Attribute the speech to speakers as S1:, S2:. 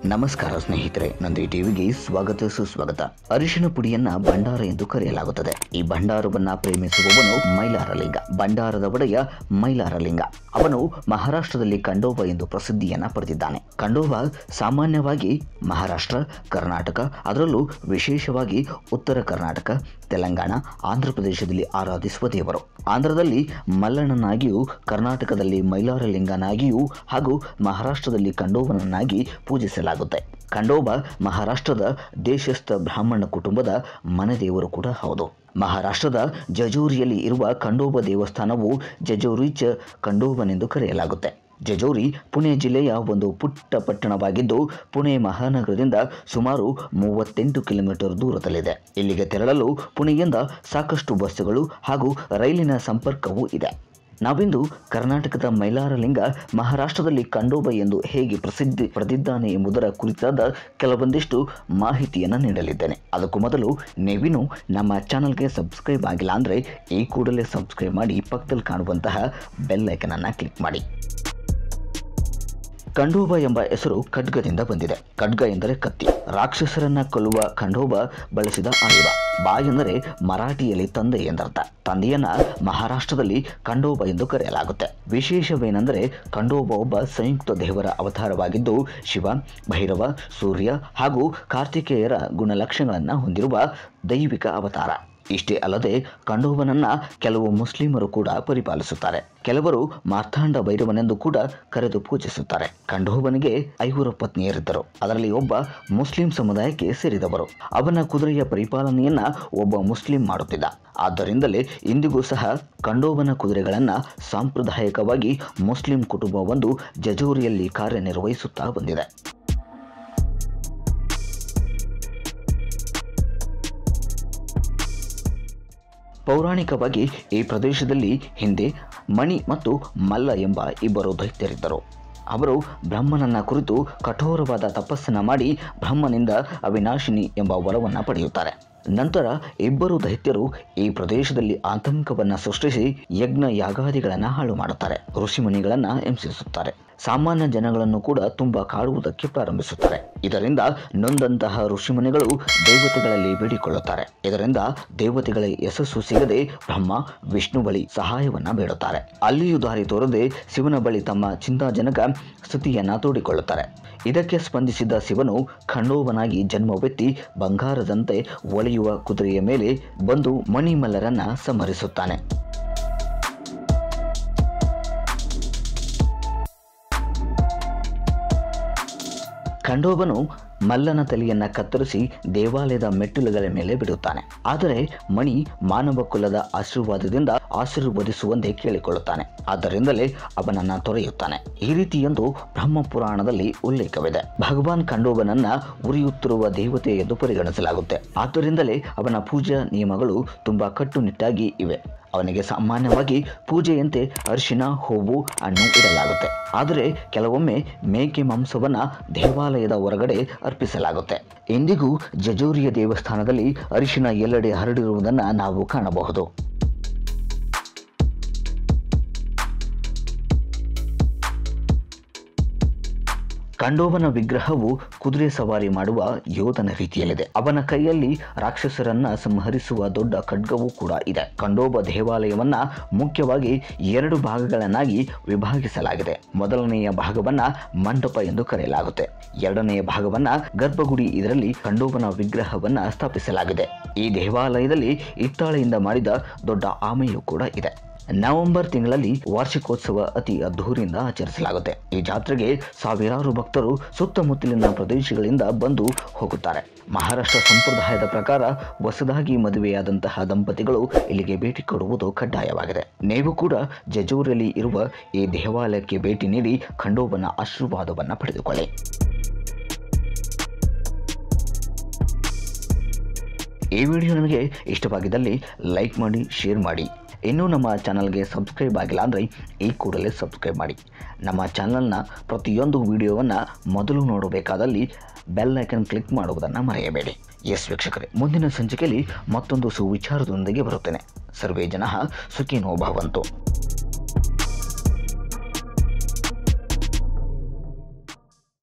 S1: ನಮಸ್ಕಾರ ಸ್ನೇಹಿತರೆ ನಂದಿ ಟಿವಿಗೆ ಸ್ವಾಗತ ಸುಸ್ವಾಗತ ಅರಿಶಿನ ಪುಡಿಯನ್ನ ಭಂಡಾರ ಎಂದು ಕರೆಯಲಾಗುತ್ತದೆ ಈ ಭಂಡಾರವನ್ನ ಪ್ರೇಮಿಸುವವನು ಮೈಲಾರಲಿಂಗ ಭಂಡಾರದ ಒಡೆಯ ಮೈಲಾರಲಿಂಗ ಅವನು ಮಹಾರಾಷ್ಟ್ರದಲ್ಲಿ ಖಂಡೋಬ ಎಂದು ಪ್ರಸಿದ್ಧಿಯನ್ನ ಪಡೆದಿದ್ದಾನೆ ಖಂಡೋಬ ಸಾಮಾನ್ಯವಾಗಿ ಮಹಾರಾಷ್ಟ್ರ ಕರ್ನಾಟಕ ಅದರಲ್ಲೂ ವಿಶೇಷವಾಗಿ ಉತ್ತರ ಕರ್ನಾಟಕ ತೆಲಂಗಾಣ ಆಂಧ್ರ ಪ್ರದೇಶದಲ್ಲಿ ಆರಾಧಿಸುವ ದೇವರು ಆಂಧ್ರದಲ್ಲಿ ಮಲ್ಲಣ್ಣನಾಗಿಯೂ ಕರ್ನಾಟಕದಲ್ಲಿ ಮೈಲಾರಲಿಂಗನಾಗಿಯೂ ಹಾಗೂ ಮಹಾರಾಷ್ಟ್ರದಲ್ಲಿ ಖಂಡೋಬನನ್ನಾಗಿ ಪೂಜಿಸಲಾಗುತ್ತೆ ಖಂಡೋಬ ಮಹಾರಾಷ್ಟ್ರದ ದೇಶಸ್ಥ ಬ್ರಾಹ್ಮಣ ಕುಟುಂಬದ ಮನೆದೇವರು ಕೂಡ ಹೌದು ಮಹಾರಾಷ್ಟ್ರದ ಜಜೋರಿಯಲ್ಲಿ ಇರುವ ಖಂಡೋಬ ದೇವಸ್ಥಾನವು ಜಜೋರಿಚ್ ಖಂಡೋಬನೆಂದು ಕರೆಯಲಾಗುತ್ತೆ ಜಜೋರಿ ಪುಣೆ ಜಿಲ್ಲೆಯ ಒಂದು ಪುಟ್ಟ ಪಟ್ಟಣವಾಗಿದ್ದು ಪುಣೆ ಮಹಾನಗರದಿಂದ ಸುಮಾರು ಮೂವತ್ತೆಂಟು ಕಿಲೋಮೀಟರ್ ದೂರದಲ್ಲಿದೆ ಇಲ್ಲಿಗೆ ತೆರಳಲು ಪುಣೆಯಿಂದ ಸಾಕಷ್ಟು ಬಸ್ಸುಗಳು ಹಾಗೂ ರೈಲಿನ ಸಂಪರ್ಕವೂ ಇದೆ ನಾವಿಂದು ಕರ್ನಾಟಕದ ಮೈಲಾರಲಿಂಗ ಮಹಾರಾಷ್ಟ್ರದಲ್ಲಿ ಖಂಡೋಬ ಎಂದು ಹೇಗೆ ಪ್ರಸಿದ್ಧಿ ಪಡೆದಿದ್ದಾನೆ ಎಂಬುದರ ಕುರಿತಾದ ಕೆಲವೊಂದಿಷ್ಟು ಮಾಹಿತಿಯನ್ನು ನೀಡಲಿದ್ದೇನೆ ಅದಕ್ಕೂ ಮೊದಲು ನೀವಿನ್ನು ನಮ್ಮ ಚಾನಲ್ಗೆ ಸಬ್ಸ್ಕ್ರೈಬ್ ಆಗಿಲ್ಲ ಅಂದರೆ ಈ ಕೂಡಲೇ ಸಬ್ಸ್ಕ್ರೈಬ್ ಮಾಡಿ ಪಕ್ಕದಲ್ಲಿ ಕಾಣುವಂತಹ ಬೆಲ್ ಐಕನನ್ನು ಕ್ಲಿಕ್ ಮಾಡಿ ಖಂಡೋಬ ಎಂಬ ಹೆಸರು ಖಡ್ಗದಿಂದ ಬಂದಿದೆ ಖಡ್ಗ ಎಂದರೆ ಕತ್ತಿ ರಾಕ್ಷಸರನ್ನ ಕೊಲ್ಲುವ ಖಂಡೋಬ ಬಳಸಿದ ಆಯುಧ ಬಾ ಎಂದರೆ ಮರಾಠಿಯಲ್ಲಿ ತಂದೆ ಎಂದರ್ಥ ತಂದೆಯನ್ನ ಮಹಾರಾಷ್ಟ್ರದಲ್ಲಿ ಖಂಡೋಬ ಎಂದು ಕರೆಯಲಾಗುತ್ತೆ ವಿಶೇಷವೇನೆಂದರೆ ಖಂಡೋಬ ಒಬ್ಬ ಸಂಯುಕ್ತ ದೇವರ ಅವತಾರವಾಗಿದ್ದು ಶಿವ ಭೈರವ ಸೂರ್ಯ ಹಾಗೂ ಕಾರ್ತಿಕೇಯರ ಗುಣಲಕ್ಷಣಗಳನ್ನು ಹೊಂದಿರುವ ದೈವಿಕ ಅವತಾರ ಇಷ್ಟೇ ಅಲ್ಲದೆ ಖಂಡೋಬನನ್ನ ಕೆಲವು ಮುಸ್ಲಿಮರು ಕೂಡ ಪರಿಪಾಲಿಸುತ್ತಾರೆ ಕೆಲವರು ಮಾರ್ಥಾಂಡ ಭೈರವನೆಂದು ಕೂಡ ಕರೆದು ಪೂಜಿಸುತ್ತಾರೆ ಖಂಡೋಬನಿಗೆ ಐವರು ಪತ್ನಿಯರಿದ್ದರು ಅದರಲ್ಲಿ ಒಬ್ಬ ಮುಸ್ಲಿಂ ಸಮುದಾಯಕ್ಕೆ ಸೇರಿದವರು ಅವನ ಕುದುರೆಯ ಪರಿಪಾಲನೆಯನ್ನ ಒಬ್ಬ ಮುಸ್ಲಿಂ ಮಾಡುತ್ತಿದ್ದ ಆದ್ದರಿಂದಲೇ ಇಂದಿಗೂ ಸಹ ಖಂಡೋಬನ ಕುದುರೆಗಳನ್ನು ಸಾಂಪ್ರದಾಯಿಕವಾಗಿ ಮುಸ್ಲಿಂ ಕುಟುಂಬವೊಂದು ಜಜೋರಿಯಲ್ಲಿ ಕಾರ್ಯನಿರ್ವಹಿಸುತ್ತಾ ಬಂದಿದೆ ಪೌರಾಣಿಕವಾಗಿ ಈ ಪ್ರದೇಶದಲ್ಲಿ ಹಿಂದೆ ಮಣಿ ಮತ್ತು ಮಲ್ಲ ಎಂಬ ಇಬ್ಬರು ದೈತ್ಯರಿದ್ದರು ಅವರು ಬ್ರಹ್ಮನನ್ನ ಕುರಿತು ಕಠೋರವಾದ ತಪಸ್ಸನ್ನ ಮಾಡಿ ಬ್ರಹ್ಮನಿಂದ ಅವಿನಾಶಿನಿ ಎಂಬ ವರವನ್ನು ಪಡೆಯುತ್ತಾರೆ ನಂತರ ಇಬ್ಬರು ದೈತ್ಯರು ಈ ಪ್ರದೇಶದಲ್ಲಿ ಆತಂಕವನ್ನು ಸೃಷ್ಟಿಸಿ ಯಜ್ಞ ಯಾಗಾದಿಗಳನ್ನು ಹಾಳು ಮಾಡುತ್ತಾರೆ ಋಷಿಮುನಿಗಳನ್ನು ಹಿಂಸಿಸುತ್ತಾರೆ ಸಾಮಾನ್ಯ ಜನಗಳನ್ನು ಕೂಡ ತುಂಬಾ ಕಾಡುವುದಕ್ಕೆ ಪ್ರಾರಂಭಿಸುತ್ತಾರೆ ಇದರಿಂದ ನೊಂದಂತಹ ಋಷಿಮುನಿಗಳು ದೇವತೆಗಳಲ್ಲಿ ಬೇಡಿಕೊಳ್ಳುತ್ತಾರೆ ಇದರಿಂದ ದೇವತೆಗಳ ಯಶಸ್ಸು ಸಿಗದೆ ಬ್ರಹ್ಮ ವಿಷ್ಣು ಬಳಿ ಸಹಾಯವನ್ನ ಬೇಡುತ್ತಾರೆ ಅಲ್ಲಿಯೂ ದಾರಿ ತೋರದೆ ಶಿವನ ಬಳಿ ತಮ್ಮ ಚಿಂತಾಜನಕ ಸ್ಥಿತಿಯನ್ನ ತೋಡಿಕೊಳ್ಳುತ್ತಾರೆ ಇದಕ್ಕೆ ಸ್ಪಂದಿಸಿದ ಶಿವನು ಖಂಡೋಬನಾಗಿ ಜನ್ಮವೆತ್ತಿ ಬಂಗಾರದಂತೆ ಒಳೆಯುವ ಕುದುರೆಯ ಮೇಲೆ ಬಂದು ಮಣಿಮಲ್ಲರನ್ನ ಸಂಹರಿಸುತ್ತಾನೆ ಖಂಡೋಬನು ಮಲ್ಲನ ತಲೆಯನ್ನ ಕತ್ತರಿಸಿ ದೇವಾಲಯದ ಮೆಟ್ಟಿಲುಗಳ ಮೇಲೆ ಬಿಡುತ್ತಾನೆ ಆದರೆ ಮಣಿ ಮಾನವ ಕುಲದ ಆಶೀರ್ವಾದದಿಂದ ಆಶೀರ್ವದಿಸುವಂತೆ ಕೇಳಿಕೊಳ್ಳುತ್ತಾನೆ ಆದ್ದರಿಂದಲೇ ಅವನನ್ನ ತೊರೆಯುತ್ತಾನೆ ಈ ರೀತಿಯೊಂದು ಬ್ರಹ್ಮ ಪುರಾಣದಲ್ಲಿ ಉಲ್ಲೇಖವಿದೆ ಭಗವಾನ್ ಖಂಡೋಬನನ್ನ ಉರಿಯುತ್ತಿರುವ ದೇವತೆ ಎಂದು ಪರಿಗಣಿಸಲಾಗುತ್ತೆ ಆದ್ದರಿಂದಲೇ ಅವನ ಪೂಜಾ ನಿಯಮಗಳು ತುಂಬಾ ಕಟ್ಟುನಿಟ್ಟಾಗಿ ಇವೆ ಅವನಿಗೆ ಸಾಮಾನ್ಯವಾಗಿ ಪೂಜೆಯಂತೆ ಅರಿಶಿನ ಹೂವು ಹಣ್ಣು ಇಡಲಾಗುತ್ತೆ ಆದರೆ ಕೆಲವೊಮ್ಮೆ ಮೇಕೆ ಮಾಂಸವನ್ನ ದೇವಾಲಯದ ಹೊರಗಡೆ ಅರ್ಪಿಸಲಾಗುತ್ತೆ ಇಂದಿಗೂ ಜಜೋರಿಯ ದೇವಸ್ಥಾನದಲ್ಲಿ ಅರಿಶಿನ ಎಲ್ಲೆಡೆ ಹರಡಿರುವುದನ್ನು ನಾವು ಕಾಣಬಹುದು ಖಂಡೋಬನ ವಿಗ್ರಹವು ಕುದುರೆ ಸವಾರಿ ಮಾಡುವ ಯೋಧನ ರೀತಿಯಲ್ಲಿದೆ ಅವನ ಕೈಯಲ್ಲಿ ರಾಕ್ಷಸರನ್ನ ಸಂಹರಿಸುವ ದೊಡ್ಡ ಖಡ್ಗವೂ ಕೂಡ ಇದೆ ಖಂಡೋಬ ದೇವಾಲಯವನ್ನ ಮುಖ್ಯವಾಗಿ ಎರಡು ಭಾಗಗಳನ್ನಾಗಿ ವಿಭಾಗಿಸಲಾಗಿದೆ ಮೊದಲನೆಯ ಭಾಗವನ್ನ ಮಂಟಪ ಎಂದು ಕರೆಯಲಾಗುತ್ತೆ ಎರಡನೆಯ ಭಾಗವನ್ನ ಗರ್ಭಗುಡಿ ಇದರಲ್ಲಿ ಖಂಡೋಬನ ವಿಗ್ರಹವನ್ನ ಸ್ಥಾಪಿಸಲಾಗಿದೆ ಈ ದೇವಾಲಯದಲ್ಲಿ ಹಿತ್ತಾಳೆಯಿಂದ ಮಾಡಿದ ದೊಡ್ಡ ಆಮೆಯೂ ಕೂಡ ಇದೆ ನವೆಂಬರ್ ತಿಂಗಳಲ್ಲಿ ವಾರ್ಷಿಕೋತ್ಸವ ಅತಿ ಅದ್ಧೂರಿಯಿಂದ ಆಚರಿಸಲಾಗುತ್ತೆ ಈ ಜಾತ್ರೆಗೆ ಸಾವಿರಾರು ಭಕ್ತರು ಸುತ್ತಮುತ್ತಲಿನ ಪ್ರದೇಶಗಳಿಂದ ಬಂದು ಹೋಗುತ್ತಾರೆ ಮಹಾರಾಷ್ಟ್ರ ಸಂಪ್ರದಾಯದ ಪ್ರಕಾರ ಹೊಸದಾಗಿ ಮದುವೆಯಾದಂತಹ ದಂಪತಿಗಳು ಇಲ್ಲಿಗೆ ಭೇಟಿ ಕೊಡುವುದು ಕಡ್ಡಾಯವಾಗಿದೆ ನೀವು ಕೂಡ ಜಜೂರಲ್ಲಿ ಇರುವ ಈ ದೇವಾಲಯಕ್ಕೆ ಭೇಟಿ ನೀಡಿ ಖಂಡೋಬನ ಆಶೀರ್ವಾದವನ್ನು ಪಡೆದುಕೊಳ್ಳಿ ಈ ವಿಡಿಯೋ ನಿಮಗೆ ಇಷ್ಟವಾಗಿದ್ದಲ್ಲಿ ಲೈಕ್ ಮಾಡಿ ಶೇರ್ ಮಾಡಿ ಇನ್ನೂ ನಮ್ಮ ಚಾನಲ್ಗೆ ಸಬ್ಸ್ಕ್ರೈಬ್ ಆಗಿಲ್ಲ ಅಂದರೆ ಈ ಕೂಡಲೇ ಸಬ್ಸ್ಕ್ರೈಬ್ ಮಾಡಿ ನಮ್ಮ ಚಾನಲ್ನ ಪ್ರತಿಯೊಂದು ವಿಡಿಯೋವನ್ನು ಮೊದಲು ನೋಡಬೇಕಾದಲ್ಲಿ ಬೆಲ್ ಐಕನ್ ಕ್ಲಿಕ್ ಮಾಡುವುದನ್ನು ಮರೆಯಬೇಡಿ ಎಸ್ ವೀಕ್ಷಕರೇ ಮುಂದಿನ ಸಂಚಿಕೆಯಲ್ಲಿ ಮತ್ತೊಂದು ಸುವಿಚಾರದೊಂದಿಗೆ ಬರುತ್ತೇನೆ ಸರ್ವೇ ಜನ ಸುಖಿನೋ ಭವಂತು